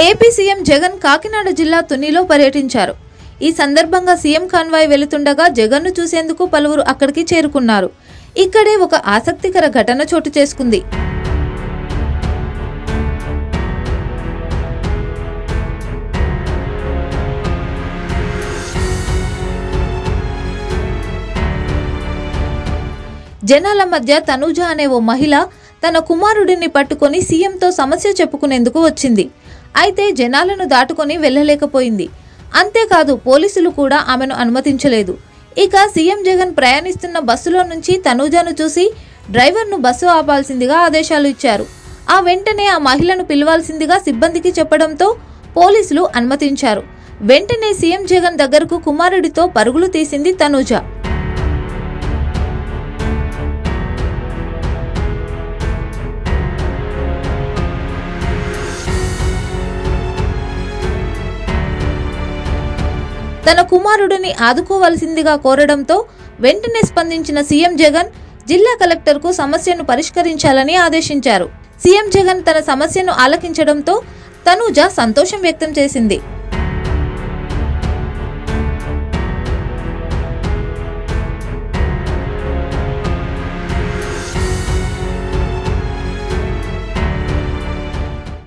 AP CM Jagan Kakinada జిల్లా తునిలో పర్యటించారు ఈ సందర్భంగా సీఎం కాన్వాయ్ వెళుతుండగా జగన్ను చూసేందుకు పలువురు అక్కడికి చేరుకున్నారు ఇక్కడే ఒక ఆసక్తికర ఘటన చోటు చేసుకుంది జనాల మధ్య తనూజ అనే ఓ మహిళ తన కుమారుడిని పట్టుకొని సీఎంతో సమస్య చెప్పుకునేందుకు వచ్చింది అయితే జనాలను దాటుకొని వెళ్ళలేకపోయింది అంతేకాదు పోలీసులు కూడా ఆమెను అనుమతించలేదు ఇక సీఎం జగన్ ప్రయాణిస్తున్న బస్సులో నుంచి తనూజను చూసి డ్రైవర్ను బస్సు ఆపాల్సిందిగా ఆదేశాలు ఇచ్చారు ఆ వెంటనే ఆ మహిళను పిలవాల్సిందిగా సిబ్బందికి చెప్పడంతో పోలీసులు అనుమతించారు వెంటనే సీఎం జగన్ దగ్గరకు కుమారుడితో పరుగులు తీసింది తనూజ తన కుమారుడిని ఆదుకోవాల్సిందిగా కోరడంతో వెంటనే స్పందించిన సీఎం జగన్ జిల్లా కలెక్టర్కు సమస్యను పరిష్కరించాలని ఆదేశించారు సీఎం జగన్ తన సమస్యను ఆలకించడంతో తనూజ సంతోషం వ్యక్తం చేసింది